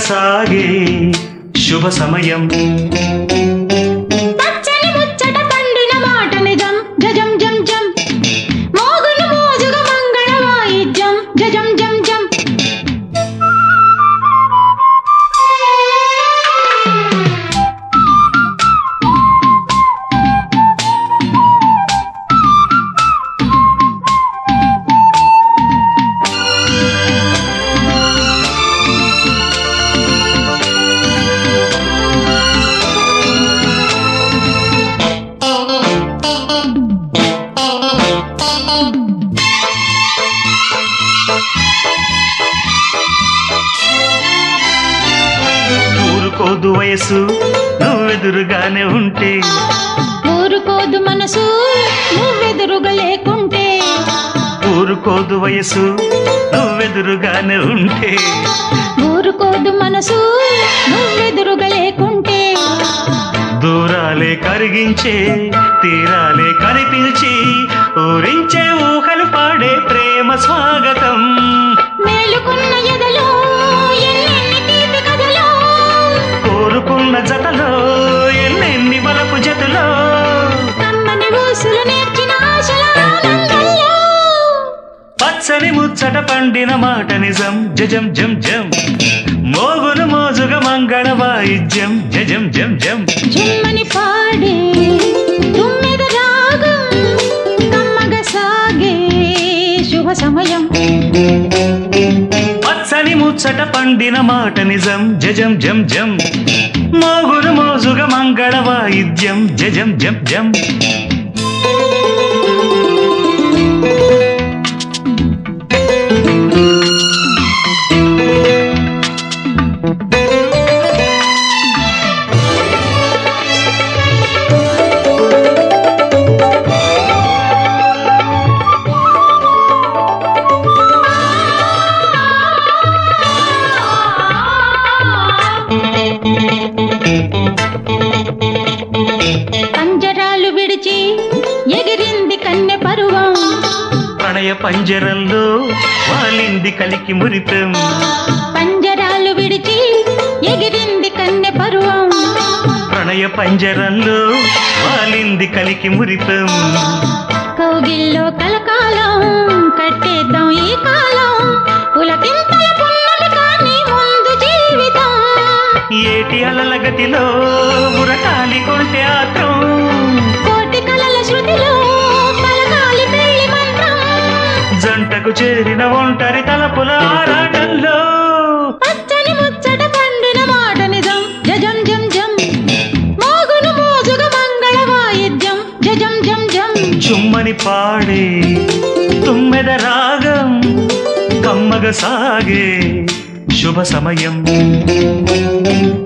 సాగే శుభ సమయం పచ్చని ముచ్చట పండిన మాట నిజం జజం జం జం మోగులు మోజుగా మంగళ వాయిద్యం జజం జం జం ఊరుకోదు వయసు నువ్వెదురుగానే ఉంటే ఊరుకోదు మనసు నువ్వెదురుగా లేకుంటే ఊరుకోదు వయసు నువ్వెదురుగానే ఉంటే ఊరుకోదు మనసు నువ్వెదురుగా లేకుంటే దూరాలే కరిగించే తీరాలే కనిపించి ఊరించే ఊహలు పాడే ప్రేమ స్వాగతం మేలుకున్న ఎదలో ఎన్నెన్ని తీపి కథలో కోరుకున్న జతలో ఎన్నెన్ని వలపు జతలో కమ్మని ఊసులు నేర్చిన ఆశల ఆనందంలో పచ్చని ముచ్చట పండిన మాట నిజం జజం జం జం మోగును మోజుగా మంగళ వాయిద్యం జజం జం జం జుమ్మని పాడే తుమ్మెద రాగం కమ్మగ సాగే శుభ సమయం పచ్చని ముచ్చట పండిన మాట నిజం జజం జం జం మోగును మోజుగా మంగళ వాయిద్యం జజం జం జం పంజరాలు విడిచి ఎగిరింది కన్నె పరువం ప్రణయ పంజరంలో వాలింది కలికి మురితం పంజరాలు విడిచి ఎగిరింది కన్నె పరువం ప్రణయ పంజరంలో వాలింది కలికి మురితం కౌగిల్లో కలకాలం కట్టేద్దాం ఈ కాలం పులకింతల పున్నమి కానీ ముందు జీవితం ఏటి అలల గతిలో ఉరకాలి కొంటే ఆత్రం కోటి కలల శృతిలో పలకాలి పెళ్లి మంత్రం జంటకు చేరిన ఒంటరి తలపుల ఆరాటంలో పచ్చని ముచ్చట పండిన మాట నిజం జజం జం జం మోగును మోజుగా మంగళ వాయిద్యం జజం జం జం చుమ్మని పాడే తుమ్మెద రాగం కమ్మగ సాగే శుభ సమయం